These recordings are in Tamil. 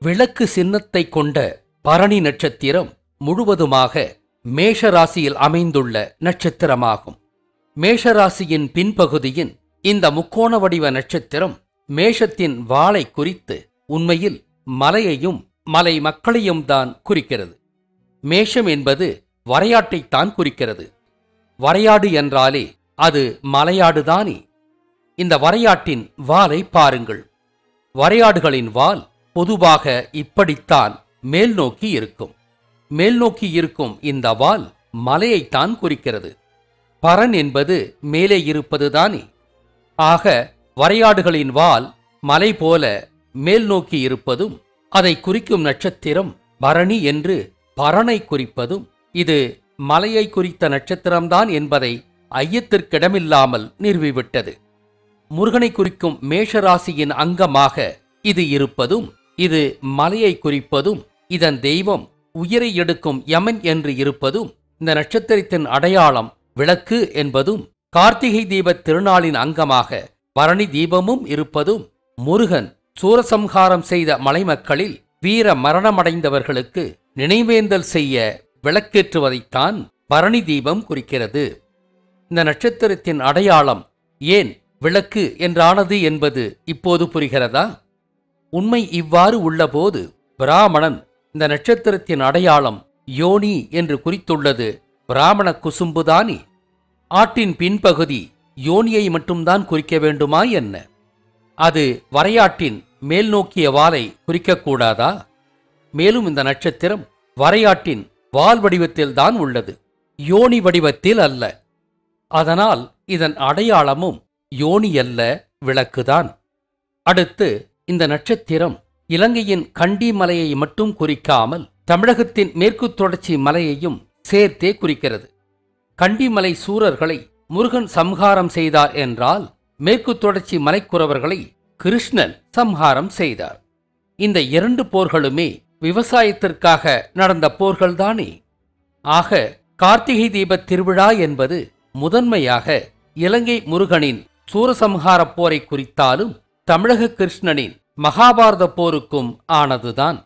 விளக்கு சின்னத்தை கொண்ட பரணி நட்சத்திரம் முழுவதுமாக மேஷ ராசியில் அமைந்துள்ள நட்சத்திரமாகும் மேஷராசியின் பின்பகுதியின் இந்த முக்கோண வடிவ நட்சத்திரம் மேஷத்தின் வாளை குறித்து உண்மையில் மலையையும் மலை மக்களையும் தான் குறிக்கிறது மேஷம் என்பது வரையாட்டைத்தான் குறிக்கிறது வரையாடு என்றாலே அது மலையாடுதானே இந்த வரையாட்டின் வாலை பாருங்கள் வரையாடுகளின் வால் பொதுவாக இப்படித்தான் மேல் நோக்கி இருக்கும் மேல் நோக்கி இருக்கும் இந்த வால் மலையைத்தான் குறிக்கிறது பரன் என்பது மேலே இருப்பதுதானே ஆக வரையாடுகளின் வால் மலை போல மேல் நோக்கி இருப்பதும் அதை குறிக்கும் நட்சத்திரம் பரணி என்று பரனை குறிப்பதும் இது மலையை குறித்த நட்சத்திரம்தான் என்பதை ஐயத்திற்கிடமில்லாமல் நிறுவிவிட்டது முருகனை குறிக்கும் மேஷராசியின் அங்கமாக இது இருப்பதும் இது மலையை குறிப்பதும் இதன் தெய்வம் உயிரை எடுக்கும் யமன் என்று இருப்பதும் இந்த நட்சத்திரத்தின் அடையாளம் விளக்கு என்பதும் கார்த்திகை தீபத் திருநாளின் அங்கமாக பரணி தீபமும் இருப்பதும் முருகன் சூரசம்ஹாரம் செய்த மலைமக்களில் வீர மரணமடைந்தவர்களுக்கு நினைவேந்தல் செய்ய விளக்கேற்றுவதைத்தான் பரணி தீபம் குறிக்கிறது இந்த நட்சத்திரத்தின் அடையாளம் ஏன் விளக்கு என்றானது என்பது இப்போது புரிகிறதா உண்மை இவ்வாறு உள்ளபோது பிராமணன் இந்த நட்சத்திரத்தின் அடையாளம் யோனி என்று குறித்துள்ளது பிராமண குசும்புதானே ஆட்டின் பின்பகுதி யோனியை மட்டும்தான் குறிக்க வேண்டுமா என்ன அது வரையாட்டின் மேல் நோக்கிய வாலை குறிக்கக்கூடாதா மேலும் இந்த நட்சத்திரம் வரையாட்டின் வால் வடிவத்தில்தான் உள்ளது யோனி வடிவத்தில் அல்ல அதனால் இதன் அடையாளமும் யோனி அல்ல விளக்குதான் அடுத்து இந்த நட்சத்திரம் இலங்கையின் கண்டி மலையை மட்டும் குறிக்காமல் தமிழகத்தின் மேற்கு தொடர்ச்சி மலையையும் சேர்த்தே குறிக்கிறது கண்டிமலை சூரர்களை முருகன் சம்ஹாரம் செய்தார் என்றால் மேற்கு தொடர்ச்சி மலைக்குறவர்களை கிருஷ்ணன் சம்ஹாரம் செய்தார் இந்த இரண்டு போர்களுமே விவசாயத்திற்காக நடந்த போர்கள்தானே ஆக கார்த்திகை தீபத் திருவிழா என்பது முதன்மையாக இலங்கை முருகனின் சூரசம்ஹாரப் போரை குறித்தாலும் தமிழக கிருஷ்ணனின் மகாபாரத போருக்கும் ஆனதுதான்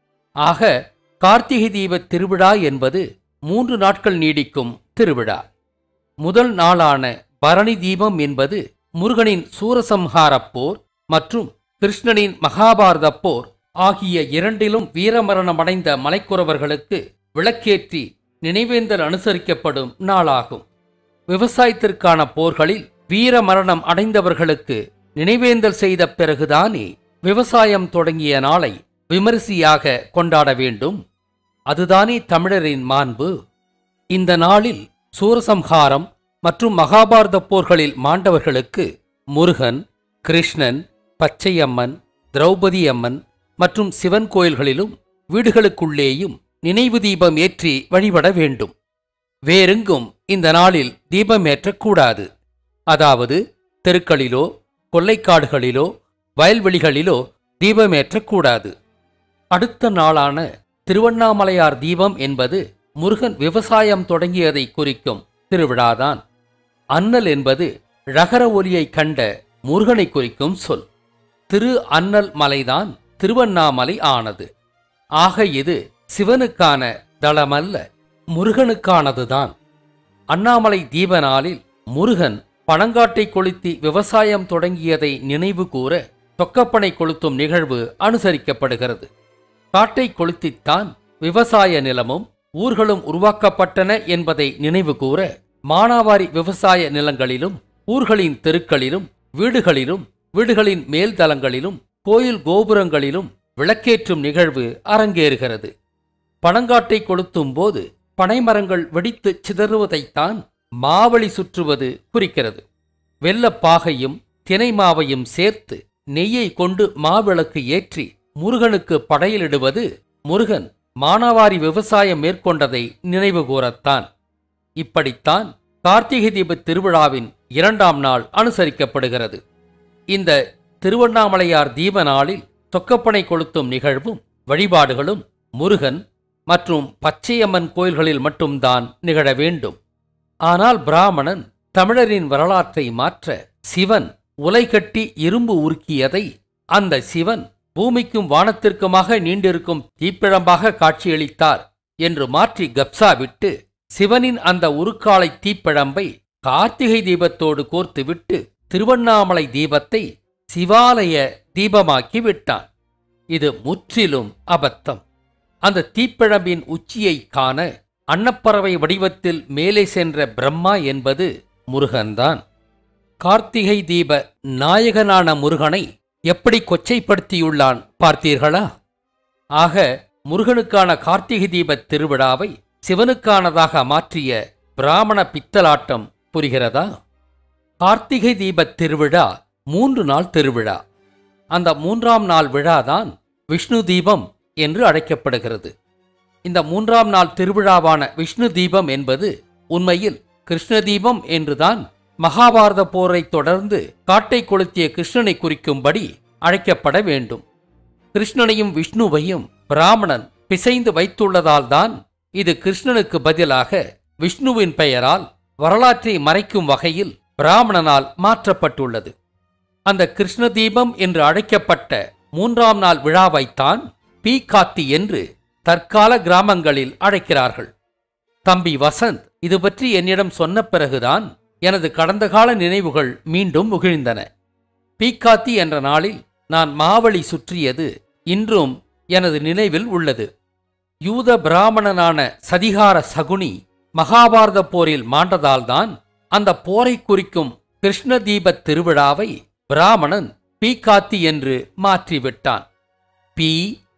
ஆக கார்த்திகை தீபத் திருவிழா என்பது மூன்று நாட்கள் நீடிக்கும் திருவிழா முதல் நாளான பரணி தீபம் என்பது முருகனின் சூரசம்ஹாரப் போர் மற்றும் கிருஷ்ணனின் மகாபாரத போர் ஆகிய இரண்டிலும் வீரமரணமடைந்த மலைக்குறவர்களுக்கு விளக்கேற்றி நினைவேந்தல் அனுசரிக்கப்படும் நாளாகும் விவசாயத்திற்கான போர்களில் வீரமரணம் அடைந்தவர்களுக்கு நினைவேந்தல் செய்த பிறகுதானே விவசாயம் தொடங்கிய நாளை விமரிசையாக கொண்டாட வேண்டும் அதுதானே தமிழரின் மாண்பு இந்த நாளில் சூரசம்ஹாரம் மற்றும் மகாபாரத போர்களில் மாண்டவர்களுக்கு முருகன் கிருஷ்ணன் பச்சையம்மன் திரௌபதி அம்மன் மற்றும் சிவன் கோயில்களிலும் வீடுகளுக்குள்ளேயும் நினைவு தீபம் ஏற்றி வழிபட வேண்டும் வேறெங்கும் இந்த நாளில் தீபம் ஏற்றக்கூடாது அதாவது தெருக்களிலோ கொல்லைக்காடுகளிலோ வயல்வெளிகளிலோ தீபம் ஏற்றக்கூடாது அடுத்த நாளான திருவண்ணாமலையார் தீபம் என்பது முருகன் விவசாயம் தொடங்கியதை குறிக்கும் திருவிழாதான் அன்னல் என்பது ழகர ஒலியை கண்ட முருகனை குறிக்கும் சொல் திரு அன்னல் மலைதான் திருவண்ணாமலை ஆனது ஆக இது சிவனுக்கான தளமல்ல முருகனுக்கானதுதான் அண்ணாமலை தீப நாளில் முருகன் பனங்காட்டை கொளுத்தி விவசாயம் தொடங்கியதை நினைவு கூற சொக்கப்பனை கொளுத்தும் நிகழ்வு அனுசரிக்கப்படுகிறது காட்டை கொளுத்தித்தான் விவசாய நிலமும் ஊர்களும் உருவாக்கப்பட்டன என்பதை நினைவு கூற மானாவாரி விவசாய நிலங்களிலும் ஊர்களின் தெருக்களிலும் வீடுகளிலும் வீடுகளின் மேல்தளங்களிலும் கோயில் கோபுரங்களிலும் விளக்கேற்றும் நிகழ்வு அரங்கேறுகிறது பனங்காட்டை கொளுத்தும் போது பனைமரங்கள் வெடித்து சிதறுவதைத்தான் மாவழி சுற்றுவது குறிக்கிறது வெள்ளப்பாகையும் தினை மாவையும் சேர்த்து நெய்யை கொண்டு மாவிளக்கு ஏற்றி முருகனுக்கு படையலிடுவது முருகன் மானாவாரி விவசாயம் மேற்கொண்டதை நினைவு கூறத்தான் இப்படித்தான் கார்த்திகை தீப திருவிழாவின் இரண்டாம் நாள் அனுசரிக்கப்படுகிறது இந்த திருவண்ணாமலையார் தீப நாளில் சொக்கப்பனை கொளுத்தும் நிகழ்வும் வழிபாடுகளும் முருகன் மற்றும் பச்சையம்மன் கோயில்களில் மட்டும்தான் நிகழ வேண்டும் ஆனால் பிராமணன் தமிழரின் வரலாற்றை மாற்ற சிவன் உலை கட்டி இரும்பு உருக்கியதை அந்த சிவன் பூமிக்கும் வானத்திற்குமாக நீண்டிருக்கும் தீப்பிழம்பாக காட்சியளித்தார் என்று மாற்றி கப்சா விட்டு சிவனின் அந்த உருக்காலை தீப்பிழம்பை கார்த்திகை தீபத்தோடு கோர்த்துவிட்டு திருவண்ணாமலை தீபத்தை சிவாலய தீபமாக்கி விட்டான் இது முற்றிலும் அபத்தம் அந்த தீப்பிழம்பின் உச்சியை காண அன்னப்பறவை வடிவத்தில் மேலே சென்ற பிரம்மா என்பது முருகன்தான் கார்த்திகை தீப நாயகனான முருகனை எப்படி கொச்சைப்படுத்தியுள்ளான் பார்த்தீர்களா ஆக முருகனுக்கான கார்த்திகை தீப திருவிழாவை சிவனுக்கானதாக மாற்றிய பிராமண பித்தலாட்டம் புரிகிறதா கார்த்திகை தீப திருவிழா மூன்று நாள் திருவிழா அந்த மூன்றாம் நாள் விழாதான் விஷ்ணு தீபம் என்று அழைக்கப்படுகிறது இந்த மூன்றாம் நாள் திருவிழாவான விஷ்ணு தீபம் என்பது உண்மையில் கிருஷ்ண தீபம் என்றுதான் மகாபாரத போரை தொடர்ந்து காட்டை கொளுத்திய கிருஷ்ணனை குறிக்கும்படி அழைக்கப்பட வேண்டும் கிருஷ்ணனையும் விஷ்ணுவையும் பிராமணன் பிசைந்து வைத்துள்ளதால்தான் இது கிருஷ்ணனுக்கு பதிலாக விஷ்ணுவின் பெயரால் வரலாற்றை மறைக்கும் வகையில் பிராமணனால் மாற்றப்பட்டுள்ளது அந்த கிருஷ்ண தீபம் என்று அழைக்கப்பட்ட மூன்றாம் நாள் விழாவைத்தான் பீகாத்தி என்று தற்கால கிராமங்களில் அழைக்கிறார்கள் தம்பி வசந்த் இது பற்றி என்னிடம் சொன்ன பிறகுதான் எனது கடந்த கால நினைவுகள் மீண்டும் முகிழ்ந்தன பீக்காத்தி என்ற நாளில் நான் மாவழி சுற்றியது இன்றும் எனது நினைவில் உள்ளது யூத பிராமணனான சதிகார சகுனி மகாபாரத போரில் மாண்டதால்தான் அந்த போரை குறிக்கும் கிருஷ்ண தீபத் திருவிழாவை பிராமணன் பீகாத்தி என்று மாற்றிவிட்டான் பீ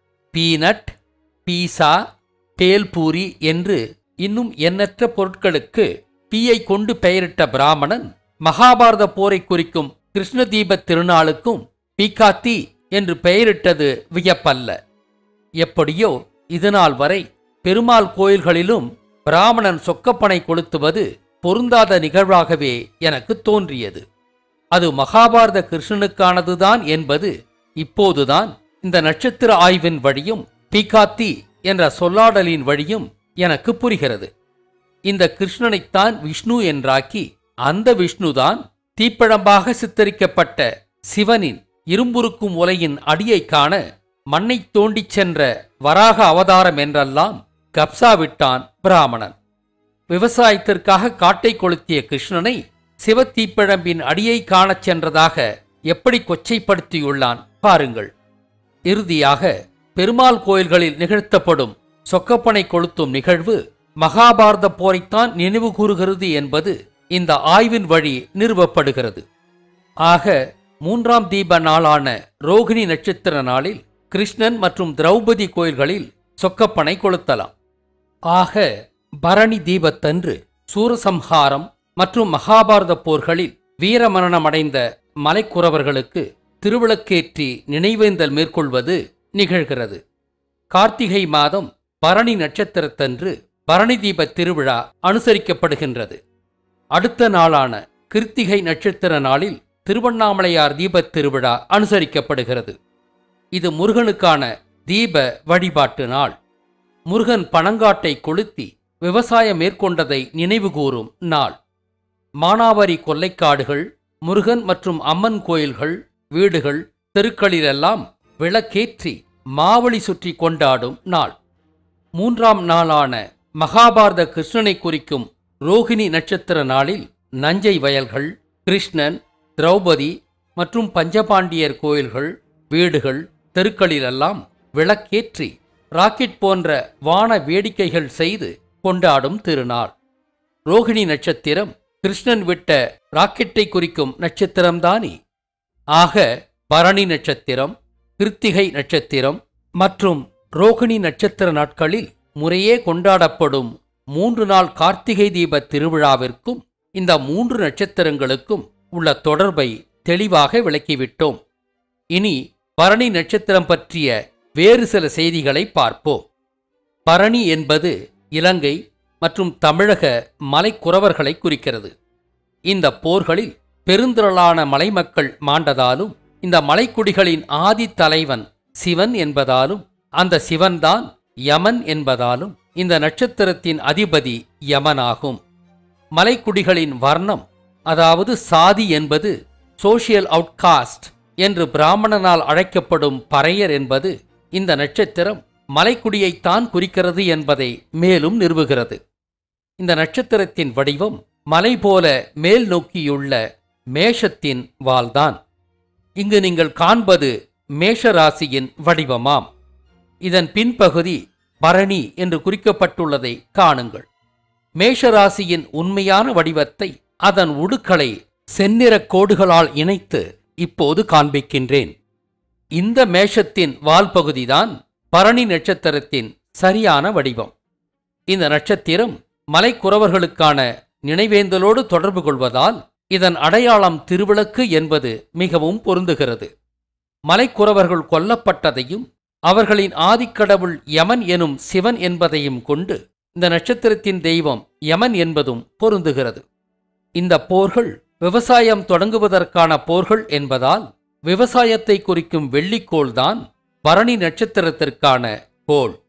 பீனட் பீசா பேல்பூரி என்று இன்னும் எண்ணற்ற பொருட்களுக்கு பீயை கொண்டு பெயரிட்ட பிராமணன் மகாபாரத போரை குறிக்கும் கிருஷ்ண தீபத் திருநாளுக்கும் பீகாத்தி என்று பெயரிட்டது வியப்பல்ல எப்படியோ இதுநாள் வரை பெருமாள் கோயில்களிலும் பிராமணன் சொக்கப்பனை கொளுத்துவது பொருந்தாத நிகழ்வாகவே எனக்கு தோன்றியது அது மகாபாரத கிருஷ்ணனுக்கானதுதான் என்பது இப்போதுதான் இந்த நட்சத்திர ஆய்வின் வழியும் பீகாத்தி என்ற சொல்லாடலின் வழியும் எனக்கு புரிகிறது இந்த கிருஷ்ணனைத்தான் விஷ்ணு என்றாக்கி அந்த விஷ்ணுதான் தீப்பழம்பாக சித்தரிக்கப்பட்ட சிவனின் இரும்புருக்கும் உலையின் அடியைக் காண மண்ணைத் தோண்டிச் சென்ற வராக அவதாரம் என்றெல்லாம் கப்சா விட்டான் பிராமணன் விவசாயத்திற்காக காட்டை கொளுத்திய கிருஷ்ணனை சிவத்தீப்பழம்பின் அடியை காணச் சென்றதாக எப்படி கொச்சைப்படுத்தியுள்ளான் பாருங்கள் இறுதியாக பெருமாள் கோயில்களில் நிகழ்த்தப்படும் சொக்கப்பனை கொளுத்தும் நிகழ்வு மகாபாரத போரைத்தான் நினைவு கூறுகிறது என்பது இந்த ஆய்வின் வழி நிறுவப்படுகிறது ஆக மூன்றாம் தீப நாளான ரோகிணி நட்சத்திர நாளில் கிருஷ்ணன் மற்றும் திரௌபதி கோயில்களில் சொக்கப்பனை கொளுத்தலாம் ஆக பரணி தீபத்தன்று சூரசம்ஹாரம் மற்றும் மகாபாரத போர்களில் வீரமரணமடைந்த மலைக்குறவர்களுக்கு திருவிளக்கேற்றி நினைவேந்தல் மேற்கொள்வது நிகழ்கிறது கார்த்திகை மாதம் பரணி நட்சத்திரத்தன்று பரணி தீப திருவிழா அனுசரிக்கப்படுகின்றது அடுத்த நாளான கிருத்திகை நட்சத்திர நாளில் திருவண்ணாமலையார் தீபத் திருவிழா அனுசரிக்கப்படுகிறது இது முருகனுக்கான தீப வழிபாட்டு நாள் முருகன் பனங்காட்டை கொளுத்தி விவசாயம் மேற்கொண்டதை நினைவுகூரும் நாள் மானாவாரி கொல்லைக்காடுகள் முருகன் மற்றும் அம்மன் கோயில்கள் வீடுகள் தெருக்களிலெல்லாம் விளக்கேற்றி மாவழி சுற்றி கொண்டாடும் நாள் மூன்றாம் நாளான மகாபாரத கிருஷ்ணனை குறிக்கும் ரோகிணி நட்சத்திர நாளில் நஞ்சை வயல்கள் கிருஷ்ணன் திரௌபதி மற்றும் பஞ்சபாண்டியர் கோயில்கள் வீடுகள் தெருக்களிலெல்லாம் விளக்கேற்றி ராக்கெட் போன்ற வான வேடிக்கைகள் செய்து கொண்டாடும் திருநாள் ரோகிணி நட்சத்திரம் கிருஷ்ணன் விட்ட ராக்கெட்டை குறிக்கும் நட்சத்திரம்தானே ஆக பரணி நட்சத்திரம் கிருத்திகை நட்சத்திரம் மற்றும் ரோகிணி நட்சத்திர நாட்களில் முறையே கொண்டாடப்படும் மூன்று நாள் கார்த்திகை தீப திருவிழாவிற்கும் இந்த மூன்று நட்சத்திரங்களுக்கும் உள்ள தொடர்பை தெளிவாக விளக்கிவிட்டோம் இனி பரணி நட்சத்திரம் பற்றிய வேறு சில செய்திகளை பார்ப்போம் பரணி என்பது இலங்கை மற்றும் தமிழக மலைக்குறவர்களை குறிக்கிறது இந்த போர்களில் பெருந்திரளான மலைமக்கள் மாண்டதாலும் இந்த மலைக்குடிகளின் ஆதி தலைவன் சிவன் என்பதாலும் அந்த சிவன்தான் யமன் என்பதாலும் இந்த நட்சத்திரத்தின் அதிபதி யமனாகும் மலைக்குடிகளின் வர்ணம் அதாவது சாதி என்பது சோஷியல் அவுட்காஸ்ட் என்று பிராமணனால் அழைக்கப்படும் பறையர் என்பது இந்த நட்சத்திரம் மலைக்குடியைத்தான் குறிக்கிறது என்பதை மேலும் நிறுவுகிறது இந்த நட்சத்திரத்தின் வடிவம் மலை போல மேல் நோக்கியுள்ள மேஷத்தின் வால்தான் இங்கு நீங்கள் காண்பது மேஷ ராசியின் வடிவமாம் இதன் பின்பகுதி பரணி என்று குறிக்கப்பட்டுள்ளதை காணுங்கள் மேஷராசியின் உண்மையான வடிவத்தை அதன் உடுக்களை செந்நிறக் கோடுகளால் இணைத்து இப்போது காண்பிக்கின்றேன் இந்த மேஷத்தின் வால் பகுதிதான் பரணி நட்சத்திரத்தின் சரியான வடிவம் இந்த நட்சத்திரம் மலைக்குறவர்களுக்கான நினைவேந்தலோடு தொடர்பு கொள்வதால் இதன் அடையாளம் திருவிளக்கு என்பது மிகவும் பொருந்துகிறது மலைக்குறவர்கள் கொல்லப்பட்டதையும் அவர்களின் ஆதிக்கடவுள் யமன் எனும் சிவன் என்பதையும் கொண்டு இந்த நட்சத்திரத்தின் தெய்வம் யமன் என்பதும் பொருந்துகிறது இந்த போர்கள் விவசாயம் தொடங்குவதற்கான போர்கள் என்பதால் விவசாயத்தை குறிக்கும் வெள்ளிக்கோள்தான் பரணி நட்சத்திரத்திற்கான கோள்